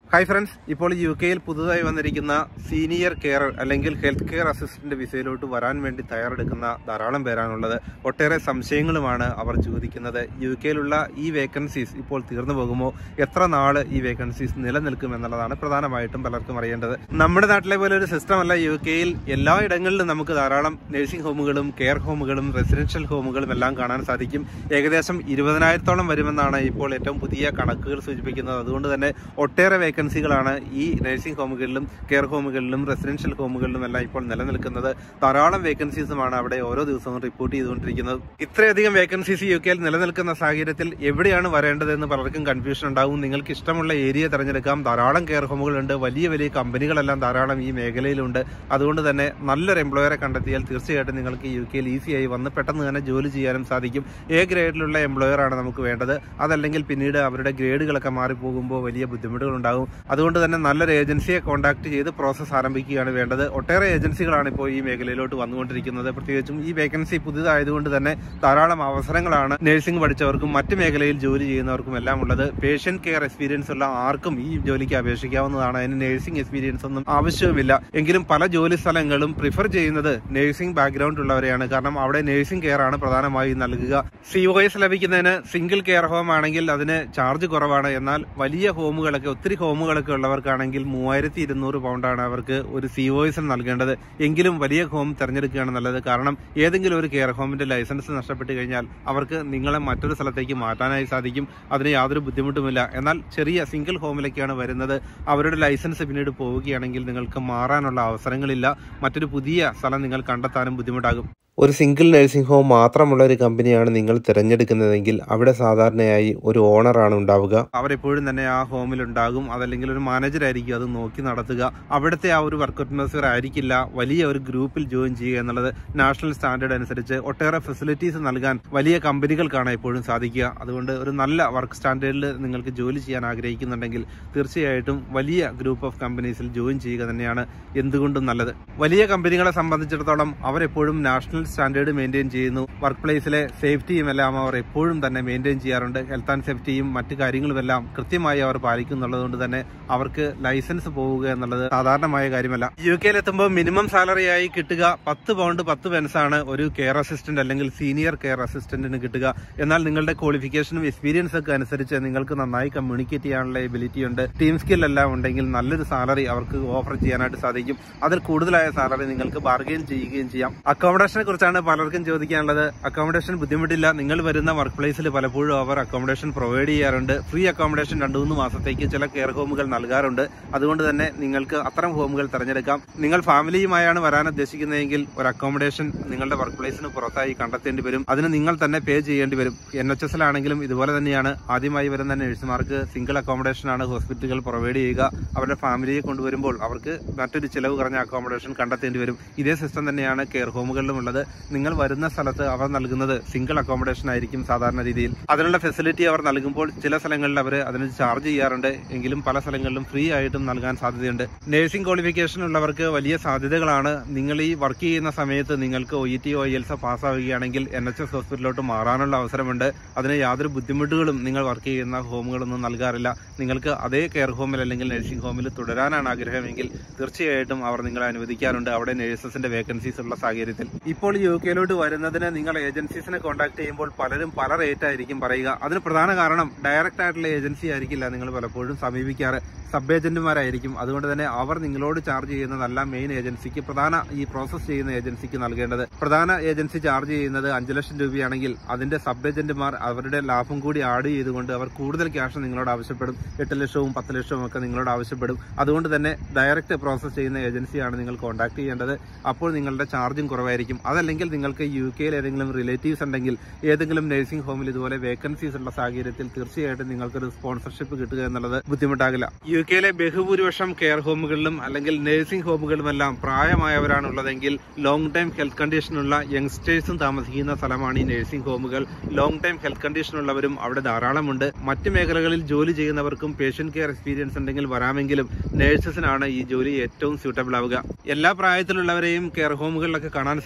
hi friends ഇപ്പോൾ U കെയിൽ പുതുതായി വന്നിരിക്കുന്ന സീനിയർ കെയർ അല്ലെങ്കിൽ ഹെൽത്ത് കെയർ അസിസ്റ്റന്റ് വിസയിലോട്ട് വരാൻ വേണ്ടി തയ്യാറെടുക്കുന്ന ധാരാളം പേരാണുള്ളത് ഒട്ടേറെ സംശയങ്ങളുമാണ് അവർ ചോദിക്കുന്നത് യു കെയിലുള്ള ഈ വേക്കൻസീസ് ഇപ്പോൾ തീർന്നു പോകുമോ എത്ര നാള് ഈ വേക്കൻസീസ് നിലനിൽക്കും എന്നുള്ളതാണ് പ്രധാനമായിട്ടും പലർക്കും അറിയേണ്ടത് നമ്മുടെ നാട്ടിലെ പോലെ ഒരു സിസ്റ്റം അല്ല യു കെയിൽ എല്ലായിടങ്ങളിലും നമുക്ക് ധാരാളം നഴ്സിംഗ് ഹോമുകളും കെയർ ഹോമുകളും റെസിഡൻഷ്യൽ ഹോമുകളും എല്ലാം കാണാൻ സാധിക്കും ഏകദേശം ഇരുപതിനായിരത്തോളം വരുമെന്നാണ് ഇപ്പോൾ ഏറ്റവും പുതിയ കണക്കുകൾ സൂചിപ്പിക്കുന്നത് അതുകൊണ്ട് തന്നെ ഒട്ടേറെ വേക്കൻസികളാണ് ഈ നഴ്സിംഗ് ഹോമുകളിലും കെയർ ഹോമുകളിലും റെസിഡൻഷ്യൽ ഹോമുകളിലും എല്ലാം ഇപ്പോൾ നിലനിൽക്കുന്നത് ധാരാളം വേക്കൻസീസുമാണ് അവിടെ ഓരോ ദിവസവും റിപ്പോർട്ട് ചെയ്തുകൊണ്ടിരിക്കുന്നത് ഇത്രയധികം വേക്കൻസീസ് യു കെയിൽ നിലനിൽക്കുന്ന സാഹചര്യത്തിൽ എവിടെയാണ് വരേണ്ടതെന്ന് പലർക്കും കൺഫ്യൂഷൻ ഉണ്ടാവും നിങ്ങൾക്ക് ഇഷ്ടമുള്ള ഏരിയ തിരഞ്ഞെടുക്കാം ധാരാളം കെയർ ഹോമുകളുണ്ട് വലിയ വലിയ കമ്പനികളെല്ലാം ധാരാളം ഈ മേഖലയിലുണ്ട് അതുകൊണ്ട് തന്നെ നല്ലൊരു എംപ്ലോയറെ കണ്ടെത്തിയാൽ തീർച്ചയായിട്ടും നിങ്ങൾക്ക് യു കെയിൽ ഈസിയായി വന്ന് പെട്ടെന്ന് തന്നെ ജോലി ചെയ്യാനും സാധിക്കും എ ഗ്രേഡിലുള്ള എംപ്ലോയർ ആണ് നമുക്ക് വേണ്ടത് അതല്ലെങ്കിൽ പിന്നീട് അവരുടെ ഗ്രേഡുകളൊക്കെ മാറിപ്പോകുമ്പോൾ വലിയ ബുദ്ധിമുട്ടുകൾ ഉണ്ടാകും അതുകൊണ്ട് തന്നെ നല്ലൊരു ഏജൻസിയെ കോൺടാക്ട് ചെയ്ത് പ്രോസസ്സ് ആരംഭിക്കുകയാണ് വേണ്ടത് ഒട്ടേറെ ഏജൻസികളാണ് ഇപ്പോൾ ഈ മേഖലയിലോട്ട് വന്നുകൊണ്ടിരിക്കുന്നത് പ്രത്യേകിച്ചും ഈ വേക്കൻസി പുതിയതായതുകൊണ്ട് തന്നെ ധാരാളം അവസരങ്ങളാണ് നഴ്സിംഗ് പഠിച്ചവർക്കും മറ്റ് മേഖലയിൽ ജോലി ചെയ്യുന്നവർക്കും എല്ലാം ഉള്ളത് പേഷ്യന്റ് കെയർ എക്സ്പീരിയൻസ് ഉള്ള ആർക്കും ഈ ജോലിക്ക് അപേക്ഷിക്കാവുന്നതാണ് അതിന് നഴ്സിംഗ് എക്സ്പീരിയൻസ് ഒന്നും ആവശ്യവുമില്ല എങ്കിലും പല ജോലി സ്ഥലങ്ങളും പ്രിഫർ ചെയ്യുന്നത് നഴ്സിംഗ് ബാക്ക്ഗ്രൗണ്ട് ഉള്ളവരെയാണ് കാരണം അവിടെ നഴ്സിംഗ് കെയർ ആണ് പ്രധാനമായും നൽകുക സി ഒ എസ് ലഭിക്കുന്നതിന് സിംഗിൾ കെയർ ഹോം ആണെങ്കിൽ അതിന് ചാർജ് കുറവാണ് എന്നാൽ വലിയ ഹോമുകളൊക്കെ ഒത്തിരി ഹോമുകളൊക്കെ ഉള്ളവർക്കാണെങ്കിൽ മൂവായിരത്തി ഇരുന്നൂറ് പൗണ്ടാണ് അവർക്ക് ഒരു സി ഒ എസ് നൽകേണ്ടത് എങ്കിലും വലിയ ഹോം തിരഞ്ഞെടുക്കുകയാണ് നല്ലത് കാരണം ഏതെങ്കിലും ഒരു കെയർ ഹോമിന്റെ ലൈസൻസ് നഷ്ടപ്പെട്ട് കഴിഞ്ഞാൽ അവർക്ക് നിങ്ങളെ മറ്റൊരു സ്ഥലത്തേക്ക് മാറ്റാനായി സാധിക്കും അതിന് യാതൊരു ബുദ്ധിമുട്ടുമില്ല എന്നാൽ ചെറിയ സിംഗിൾ ഹോമിലേക്കാണ് വരുന്നത് അവരുടെ ലൈസൻസ് പിന്നീട് പോവുകയാണെങ്കിൽ നിങ്ങൾക്ക് മാറാനുള്ള അവസരങ്ങളില്ല മറ്റൊരു പുതിയ സ്ഥലം നിങ്ങൾ കണ്ടെത്താനും ബുദ്ധിമുട്ടാകും ഒരു സിംഗിൾ നഴ്സിംഗ് ഹോം മാത്രമുള്ള ഒരു കമ്പനിയാണ് നിങ്ങൾ തിരഞ്ഞെടുക്കുന്നതെങ്കിൽ അവിടെ സാധാരണയായി ഒരു ഓണറാണ് ഉണ്ടാവുക അവരെപ്പോഴും തന്നെ ആ ഹോമിൽ ഉണ്ടാകും അതല്ലെങ്കിൽ ഒരു മാനേജർ ആയിരിക്കും അത് നോക്കി നടത്തുക അവിടുത്തെ ആ ഒരു വർക്ക് അറ്റ്മോസ്ഫിയർ ആയിരിക്കില്ല വലിയ ഒരു ഗ്രൂപ്പിൽ ജോയിൻ ചെയ്യുക എന്നുള്ളത് നാഷണൽ സ്റ്റാൻഡേർഡ് അനുസരിച്ച് ഒട്ടേറെ ഫെസിലിറ്റീസ് നൽകാൻ വലിയ കമ്പനികൾക്കാണ് എപ്പോഴും സാധിക്കുക അതുകൊണ്ട് ഒരു നല്ല വർക്ക് സ്റ്റാൻഡേർഡിൽ നിങ്ങൾക്ക് ജോലി ചെയ്യാൻ ആഗ്രഹിക്കുന്നുണ്ടെങ്കിൽ തീർച്ചയായിട്ടും വലിയ ഗ്രൂപ്പ് ഓഫ് കമ്പനീസിൽ ജോയിൻ ചെയ്യുക തന്നെയാണ് എന്തുകൊണ്ടും നല്ലത് വലിയ കമ്പനികളെ സംബന്ധിച്ചിടത്തോളം അവരെപ്പോഴും നാഷണൽ സ്റ്റാൻഡേർഡ് മെയിൻറ്റെയിൻ ചെയ്യുന്നു വർക്ക് പ്ലേസിലെ സേഫ്റ്റിയും എല്ലാം അവർ എപ്പോഴും തന്നെ മെയിൻറ്റെയിൻ ചെയ്യാറുണ്ട് ഹെൽത്ത് ആൻഡ് സേഫ്റ്റിയും മറ്റു കാര്യങ്ങളുമെല്ലാം കൃത്യമായി അവർ പാലിക്കുന്നുള്ളതുകൊണ്ട് തന്നെ അവർക്ക് ലൈസൻസ് പോവുക എന്നുള്ളത് സാധാരണമായ കാര്യമല്ല യു കെയിൽ എത്തുമ്പോൾ മിനിമം സാലറി ആയി കിട്ടുക പത്ത് പൗണ്ട് പത്ത് പെൻസ് ആണ് ഒരു കെയർ അസിസ്റ്റന്റ് അല്ലെങ്കിൽ സീനിയർ കെയർ അസിസ്റ്റന്റിന് കിട്ടുക എന്നാൽ നിങ്ങളുടെ ക്വാളിഫിക്കേഷനും എക്സ്പീരിയൻസ് ഒക്കെ അനുസരിച്ച് നിങ്ങൾക്ക് നന്നായി കമ്മ്യൂണിക്കേറ്റ് ചെയ്യാനുള്ള എബിലിറ്റി ഉണ്ട് ടീം സ്കിൽ എല്ലാം ഉണ്ടെങ്കിൽ നല്ലൊരു സാലറി അവർക്ക് ഓഫർ ചെയ്യാനായിട്ട് സാധിക്കും അതിൽ കൂടുതലായ സാലറി നിങ്ങൾക്ക് ബാർഗെയിൻ ചെയ്യുകയും ചെയ്യാം അക്കോമഡേഷനെ കുറിച്ചാണ് പലർക്കും ചോദിക്കാനുള്ളത് അക്കോമഡേഷൻ ബുദ്ധിമുട്ടില്ല നിങ്ങൾ വരുന്ന വർക്ക് പ്ലേസിൽ പലപ്പോഴും അവർ അക്കോമഡേഷൻ പ്രൊവൈഡ് ചെയ്യാറുണ്ട് ഫ്രീ അക്കോമഡേഷൻ രണ്ടു മൂന്ന് മാസത്തേക്ക് ചില കെയർ ഹോമുകൾ നൽകാറുണ്ട് അതുകൊണ്ട് തന്നെ നിങ്ങൾക്ക് അത്തരം ഹോമുകൾ തിരഞ്ഞെടുക്കാം നിങ്ങൾ ഫാമിലിയുമായാണ് വരാൻ ഉദ്ദേശിക്കുന്നതെങ്കിൽ ഒരു അക്കോമഡേഷൻ നിങ്ങളുടെ വർക്ക് പ്ലേസിന് പുറത്തായി കണ്ടെത്തേണ്ടി വരും അതിന് നിങ്ങൾ തന്നെ പേ ചെയ്യേണ്ടി വരും എൻ എച്ച് എസിലാണെങ്കിലും ഇതുപോലെ തന്നെയാണ് ആദ്യമായി വരുന്ന നഴ്സുമാർക്ക് സിംഗിൾ അക്കോമഡേഷൻ ആണ് ഹോസ്പിറ്റലുകൾ പ്രൊവൈഡ് ചെയ്യുക അവരുടെ ഫാമിലിയെ കൊണ്ടുവരുമ്പോൾ അവർക്ക് മറ്റൊരു ചിലവ് കുറഞ്ഞ അക്കോമഡേഷൻ കണ്ടെത്തേണ്ടി വരും ഇതേ സിസ്റ്റം തന്നെയാണ് കെയർ ഹോമുകളിലും ഉള്ളത് നിങ്ങൾ വരുന്ന സ്ഥലത്ത് അവർ നൽകുന്നത് സിംഗിൾ അക്കോമഡേഷൻ ആയിരിക്കും സാധാരണ രീതിയിൽ അതിനുള്ള ഫെസിലിറ്റി അവർ നൽകുമ്പോൾ ചില സ്ഥലങ്ങളിൽ അവർ അതിന് ചാർജ് ചെയ്യാറുണ്ട് എങ്കിലും പല സ്ഥലങ്ങളിലും ഫ്രീ ആയിട്ടും നൽകാൻ സാധ്യതയുണ്ട് നഴ്സിംഗ് ക്വാളിഫിക്കേഷൻ ഉള്ളവർക്ക് വലിയ സാധ്യതകളാണ് നിങ്ങൾ ഈ വർക്ക് ചെയ്യുന്ന സമയത്ത് നിങ്ങൾക്ക് O E T or IELTS പാസ്സാവുകയാണെങ്കിൽ എൻ എച്ച് എസ് ഹോസ്പിറ്റലിലോട്ട് മാറാനുള്ള അവസരമുണ്ട് അതിന് യാതൊരു ബുദ്ധിമുട്ടുകളും നിങ്ങൾ വർക്ക് ചെയ്യുന്ന ഹോമുകളൊന്നും നൽകാറില്ല നിങ്ങൾക്ക് അതേ കെയർ ഹോമിൽ അല്ലെങ്കിൽ നഴ്സിംഗ് ഹോമിൽ തുടരാനാണ് ആഗ്രഹമെങ്കിൽ തീർച്ചയായിട്ടും അവർ നിങ്ങളെ അനുവദിക്കാറുണ്ട് അവിടെ നഴ്സസിന്റെ വേക്കൻസീസ് ഉള്ള സാഹചര്യത്തിൽ ഇപ്പോൾ യു കെയിലോട്ട് വരുന്നതിന് നിങ്ങൾ ഏജൻസീസിനെ കോൺടാക്ട് ചെയ്യുമ്പോൾ പലരും പല റേറ്റ് ആയിരിക്കും പറയുക അതിന് പ്രധാന കാരണം ഡയറക്റ്റ് ആയിട്ടുള്ള ഏജൻസി ആയിരിക്കില്ല നിങ്ങൾ പലപ്പോഴും സമീപിക്കാറ് സബ് ഏജന്റുമാരായിരിക്കും അതുകൊണ്ട് തന്നെ അവർ നിങ്ങളോട് ചാർജ് ചെയ്യുന്നതല്ല മെയിൻ ഏജൻസിക്ക് പ്രധാന ഈ പ്രോസസ് ചെയ്യുന്ന ഏജൻസിക്ക് നൽകേണ്ടത് പ്രധാന ഏജൻസി ചാർജ് ചെയ്യുന്നത് അഞ്ചു ലക്ഷം രൂപയാണെങ്കിൽ അതിന്റെ സബ് ഏജന്റുമാർ അവരുടെ ലാഭം കൂടി ആഡ് ചെയ്തുകൊണ്ട് അവർ കൂടുതൽ ക്യാഷ് നിങ്ങളോട് ആവശ്യപ്പെടും എട്ട് ലക്ഷവും പത്ത് ലക്ഷവും ഒക്കെ നിങ്ങളോട് ആവശ്യപ്പെടും അതുകൊണ്ട് തന്നെ ഡയറക്റ്റ് പ്രോസസ് ചെയ്യുന്ന ഏജൻസിയാണ് നിങ്ങൾ കോൺടാക്ട് ചെയ്യേണ്ടത് അപ്പോൾ നിങ്ങളുടെ ചാർജും കുറവായിരിക്കും അതല്ലെങ്കിൽ നിങ്ങൾക്ക് യു കെയിൽ ഏതെങ്കിലും റിലേറ്റീവ്സ് ഉണ്ടെങ്കിൽ ഏതെങ്കിലും നഴ്സിംഗ് ഹോമിൽ ഇതുപോലെ വേക്കൻസീസ് ഉള്ള സാഹചര്യത്തിൽ തീർച്ചയായിട്ടും നിങ്ങൾക്കൊരു സ്പോൺസർഷിപ്പ് കിട്ടുക എന്നുള്ളത് ബുദ്ധിമുട്ടാകില്ല യു കെയിലെ ബഹുഭൂരിപക്ഷം കെയർ ഹോമുകളിലും അല്ലെങ്കിൽ നഴ്സിംഗ് ഹോമുകളിലുമെല്ലാം പ്രായമായവരാണ് ഉള്ളതെങ്കിൽ ലോങ് ടൈം ഹെൽത്ത് കണ്ടീഷനുള്ള യങ്സ്റ്റേഴ്സും താമസിക്കുന്ന സ്ഥലമാണ് ഈ നഴ്സിംഗ് ഹോമുകൾ ലോങ് ടൈം ഹെൽത്ത് കണ്ടീഷൻ ഉള്ളവരും അവിടെ ധാരാളമുണ്ട് മറ്റ് മേഖലകളിൽ ജോലി ചെയ്യുന്നവർക്കും പേഷ്യന്റ് കെയർ എക്സ്പീരിയൻസ് ഉണ്ടെങ്കിൽ വരാമെങ്കിലും നഴ്സസിനാണ് ഈ ജോലി ഏറ്റവും സ്യൂട്ടബിൾ ആവുക എല്ലാ പ്രായത്തിലുള്ളവരെയും കെയർ ഹോമുകളിലൊക്കെ കാണാൻ സാധിക്കും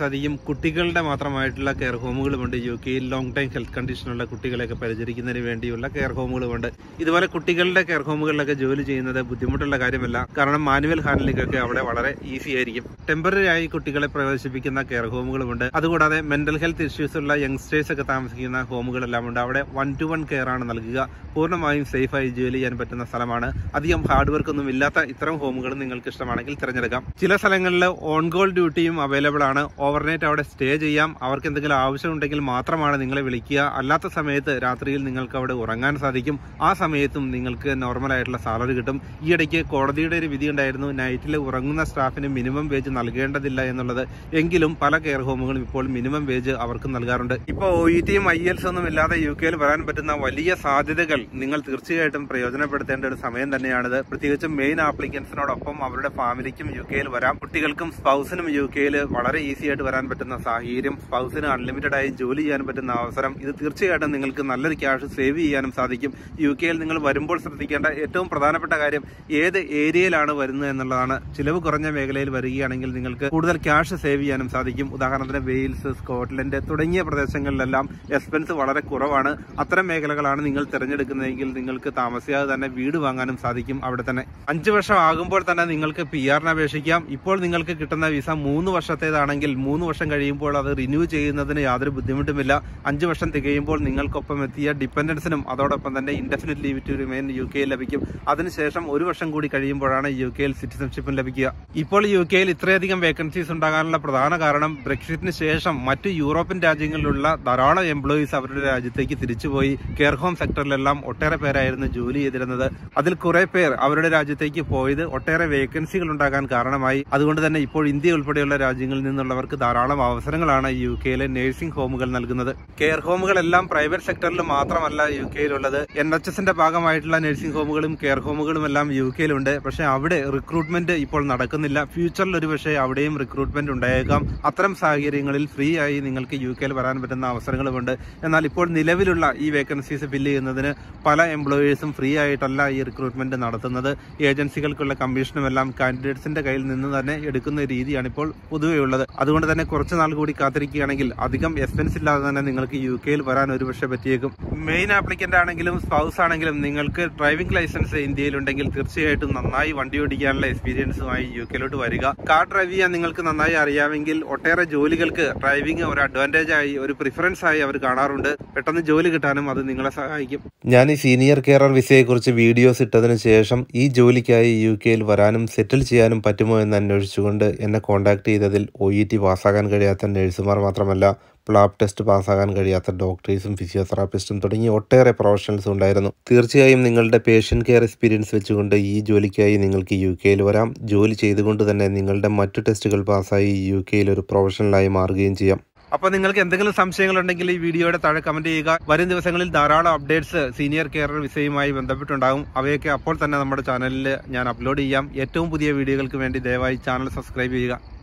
കുട്ടികളുടെ മാത്രമായിട്ടുള്ള കെയർ ഹോമുകളുമുണ്ട് യു കെയിൽ ലോങ് ടൈം ഹെൽത്ത് കണ്ടീഷനുള്ള കുട്ടികളെയൊക്കെ പരിചരിക്കുന്നതിന് വേണ്ടിയുള്ള കെയർ ഹോമുകളുമുണ്ട് ഇതുപോലെ കുട്ടികളുടെ കെയർ ഹോമുകളിലൊക്കെ ജോലി ചെയ്യുന്നത് ബുദ്ധിമുട്ടുള്ള കാര്യമല്ല കാരണം മാനുവൽ ഹാൻഡ്ലിംഗ് ഒക്കെ അവിടെ വളരെ ഈസി ആയിരിക്കും ടെമ്പററി ആയി കുട്ടികളെ പ്രവേശിപ്പിക്കുന്ന കെയർ ഹോമുകളുമുണ്ട് അതുകൂടാതെ മെന്റൽ ഹെൽത്ത് ഇഷ്യൂസ് ഉള്ള യങ്സ്റ്റേഴ്സ് ഒക്കെ താമസിക്കുന്ന ഹോമുകളെല്ലാം ഉണ്ട് അവിടെ വൺ ടു വൺ കെയർ ആണ് നൽകുക പൂർണ്ണമായും സേഫായി ജോലി ചെയ്യാൻ പറ്റുന്ന സ്ഥലമാണ് അധികം ഹാർഡ് വർക്ക് ഒന്നും ഇല്ലാത്ത ഇത്തരം ഹോമുകൾ നിങ്ങൾക്ക് ഇഷ്ടമാണെങ്കിൽ തിരഞ്ഞെടുക്കാം ചില സ്ഥലങ്ങളിൽ ഓൺ ഗോൾ ഡ്യൂട്ടിയും അവൈലബിൾ ആണ് ഓവർനൈറ്റ് അവിടെ സ്റ്റേ ചെയ്യാം അവർക്ക് എന്തെങ്കിലും ആവശ്യമുണ്ടെങ്കിൽ മാത്രമാണ് നിങ്ങളെ വിളിക്കുക അല്ലാത്ത സമയത്ത് രാത്രിയിൽ നിങ്ങൾക്ക് അവിടെ ഉറങ്ങാൻ സാധിക്കും ആ സമയത്തും നിങ്ങൾക്ക് നോർമൽ ആയിട്ടുള്ള സാലറി കിട്ടും ഈ ഇടയ്ക്ക് കോടതിയുടെ ഒരു വിധി ഉണ്ടായിരുന്നു നൈറ്റിൽ ഉറങ്ങുന്ന സ്റ്റാഫിന് മിനിമം വേജ് നൽകേണ്ടതില്ല എന്നുള്ളത് എങ്കിലും പല കെയർ ഹോമുകളും ഇപ്പോൾ മിനിമം വേജ് അവർക്ക് നൽകാറുണ്ട് ഇപ്പോൾ ഒ ഇ ടിയും ഐ എൽസ് ഒന്നും ഇല്ലാതെ യു കെയിൽ വരാൻ പറ്റുന്ന വലിയ സാധ്യതകൾ നിങ്ങൾ തീർച്ചയായിട്ടും പ്രയോജനപ്പെടുത്തേണ്ട ഒരു സമയം തന്നെയാണിത് പ്രത്യേകിച്ചും മെയിൻ ആപ്ലിക്കൻസിനോടൊപ്പം അവരുടെ ഫാമിലിക്കും യു കെയിൽ വരാം കുട്ടികൾക്കും സ്പൗസിനും യു കെയിൽ വളരെ ഈസി ആയിട്ട് വരാൻ പറ്റുന്ന സാഹചര്യം സ്പൗസിന് അൺലിമിറ്റഡ് ആയി ജോലി ചെയ്യാൻ പറ്റുന്ന അവസരം ഇത് തീർച്ചയായിട്ടും നിങ്ങൾക്ക് നല്ലൊരു ക്യാഷ് സേവ് ചെയ്യാനും സാധിക്കും യു കെയിൽ നിങ്ങൾ വരുമ്പോൾ ശ്രദ്ധിക്കേണ്ട ഏറ്റവും പ്രധാനപ്പെട്ട കാര്യം ഏത് ഏരിയയിലാണ് വരുന്നത് എന്നുള്ളതാണ് ചിലവ് കുറഞ്ഞ മേഖലയിൽ വരികയാണെങ്കിൽ നിങ്ങൾക്ക് കൂടുതൽ ക്യാഷ് സേവ് ചെയ്യാനും സാധിക്കും ഉദാഹരണത്തിന് വെയിൽസ് സ്കോട്ട്ലൻഡ് തുടങ്ങിയ പ്രദേശങ്ങളിലെല്ലാം എക്സ്പെൻസ് വളരെ കുറവാണ് അത്തരം മേഖലകളാണ് നിങ്ങൾ തിരഞ്ഞെടുക്കുന്നതെങ്കിൽ നിങ്ങൾക്ക് താമസിയാതെ തന്നെ വീട് വാങ്ങാനും സാധിക്കും അവിടെ തന്നെ അഞ്ചു വർഷം ആകുമ്പോൾ തന്നെ നിങ്ങൾക്ക് പി ആറിന് അപേക്ഷിക്കാം ഇപ്പോൾ നിങ്ങൾക്ക് കിട്ടുന്ന വിസ മൂന്ന് വർഷത്തേതാണെങ്കിൽ മൂന്ന് വർഷം കഴിയുമ്പോൾ അത് റിന്യൂ ചെയ്യുന്നതിന് യാതൊരു ബുദ്ധിമുട്ടുമില്ല അഞ്ചു വർഷം തികയുമ്പോൾ നിങ്ങൾക്കൊപ്പം എത്തിയ ഡിപ്പെൻഡൻസിനും അതോടൊപ്പം തന്നെ indefinite leave to remain U കെയിൽ ലഭിക്കും അതിനുശേഷം ഒരു വർഷം കൂടി കഴിയുമ്പോഴാണ് യു കെയിൽ സിറ്റിസൺഷിപ്പും ലഭിക്കുക ഇപ്പോൾ യു കെയിൽ ഇത്രയധികം വേക്കൻസീസ് ഉണ്ടാകാനുള്ള പ്രധാന കാരണം ബ്രെക്സിറ്റിന് ശേഷം മറ്റു യൂറോപ്യൻ രാജ്യങ്ങളിലുള്ള ധാരാളം എംപ്ലോയീസ് അവരുടെ രാജ്യത്തേക്ക് തിരിച്ചുപോയി കെയർ ഹോം സെക്ടറിലെല്ലാം ഒട്ടേറെ പേരായിരുന്നു ജോലി ചെയ്തിരുന്നത് അതിൽ കുറെ പേർ അവരുടെ രാജ്യത്തേക്ക് പോയത് ഒട്ടേറെ വേക്കൻസികൾ ഉണ്ടാകാൻ കാരണമായി അതുകൊണ്ട് തന്നെ ഇപ്പോൾ ഇന്ത്യ ഉൾപ്പെടെയുള്ള രാജ്യങ്ങളിൽ നിന്നുള്ളവർക്ക് ധാരാളം അവസരങ്ങളാണ് യു കെയിലെ നഴ്സിംഗ് ഹോമുകൾ നൽകുന്നത് കെയർ ഹോമുകളെല്ലാം പ്രൈവറ്റ് സെക്ടറിൽ മാത്രമല്ല യു കെയിലുള്ളത് എൻ എച്ച് എസിന്റെ ഭാഗമായിട്ടുള്ള നഴ്സിംഗ് ഹോമുകളും കെയർ ഹോമുകളും എല്ലാം യു കെയിലുണ്ട് പക്ഷേ അവിടെ റിക്രൂട്ട്മെന്റ് ഇപ്പോൾ നടക്കുന്നില്ല ഫ്യൂച്ചറിൽ ഒരു പക്ഷേ അവിടെയും റിക്രൂട്ട്മെന്റ് ഉണ്ടായേക്കാം അത്തരം സാഹചര്യങ്ങളിൽ ഫ്രീ ആയി നിങ്ങൾക്ക് യു കെയിൽ വരാൻ പറ്റുന്ന അവസരങ്ങളുമുണ്ട് എന്നാൽ ഇപ്പോൾ നിലവിലുള്ള ഈ വേക്കൻസീസ് ഫില്ല് ചെയ്യുന്നതിന് പല എംപ്ലോയേഴ്സും ഫ്രീ ആയിട്ടല്ല ഈ റിക്രൂട്ട്മെന്റ് നടത്തുന്നത് ഏജൻസികൾക്കുള്ള കമ്മീഷനും എല്ലാം കാൻഡിഡേറ്റ്സിന്റെ കയ്യിൽ നിന്ന് തന്നെ എടുക്കുന്ന രീതിയാണ് ഇപ്പോൾ പൊതുവെ ഉള്ളത് അതുകൊണ്ട് തന്നെ കുറച്ച് നാൾ കൂടി കാത്തിരിക്കുകയാണെങ്കിൽ അധികം എക്സ്പെൻസ് ഇല്ലാതെ തന്നെ നിങ്ങൾക്ക് യു കെയിൽ വരാൻ ഒരു പക്ഷേ പറ്റിയേക്കും മെയിൻ ആപ്ലിക്കന്റ് ആണെങ്കിലും സ്പൗസ് ആണെങ്കിലും നിങ്ങൾക്ക് ഡ്രൈവിംഗ് ലൈസൻസ് ഇന്ത്യയിലുണ്ടെങ്കിൽ തീർച്ചയായിട്ടും നന്നായി വണ്ടി ഓടിക്കാനുള്ള എക്സ്പീരിയൻസുമായി യു കെയിലോട്ട് വരിക കാർ ഡ്രൈവ് ചെയ്യാൻ നിങ്ങൾക്ക് നന്നായി അറിയാമെങ്കിൽ ഒട്ടേറെ ജോലികൾക്ക് ഡ്രൈവിംഗ് ഒരു അഡ്വാൻറ്റേജ് ആയി ഒരു പ്രിഫറൻസ് ആയി അവർ കാണാറുണ്ട് പെട്ടെന്ന് ജോലി കിട്ടാനും അത് നിങ്ങളെ സഹായിക്കും ഞാൻ ഈ സീനിയർ കെയറർ വിസയെ കുറിച്ച് വീഡിയോസ് ഇട്ടതിന് ശേഷം ഈ ജോലിക്കായി യു കെയിൽ വരാനും സെറ്റിൽ ചെയ്യാനും പറ്റുമോ എന്ന് അന്വേഷിച്ചുകൊണ്ട് എന്നെ കോൺടാക്ട് ചെയ്തതിൽ ഒ ഇ ടി പാസ്സാകാൻ കഴിയാത്ത നഴ്സുമാർ മാത്രമല്ല പ്ലാബ് ടെസ്റ്റ് പാസ്സാകാൻ കഴിയാത്ത ഡോക്ടേഴ്സും ഫിസിയോതെറാപ്പിസ്റ്റും തുടങ്ങി ഒട്ടേറെ പ്രൊഫഷണൽസും ഉണ്ടായിരുന്നു തീർച്ചയായും നിങ്ങളുടെ പേഷ്യൻ്റ് കെയർ എക്സ്പീരിയൻസ് വെച്ചുകൊണ്ട് ഈ ജോലിക്കായി നിങ്ങൾക്ക് യു കെയിൽ വരാം ജോലി ചെയ്തുകൊണ്ട് തന്നെ നിങ്ങളുടെ മറ്റു ടെസ്റ്റുകൾ പാസ്സായി യു കെയിൽ ഒരു പ്രൊഫഷണലായി മാറുകയും ചെയ്യാം അപ്പോൾ നിങ്ങൾക്ക് എന്തെങ്കിലും സംശയങ്ങളുണ്ടെങ്കിൽ ഈ വീഡിയോയുടെ താഴെ കമന്റ് ചെയ്യുക വരും ദിവസങ്ങളിൽ ധാരാളം അപ്ഡേറ്റ്സ് സീനിയർ കെയർ വിഷയവുമായി ബന്ധപ്പെട്ടുണ്ടാകും അവയൊക്കെ അപ്പോൾ തന്നെ നമ്മുടെ ചാനലിൽ ഞാൻ അപ്ലോഡ് ചെയ്യാം ഏറ്റവും പുതിയ വീഡിയോകൾക്ക് വേണ്ടി ദയവായി ചാനൽ സബ്സ്ക്രൈബ് ചെയ്യുക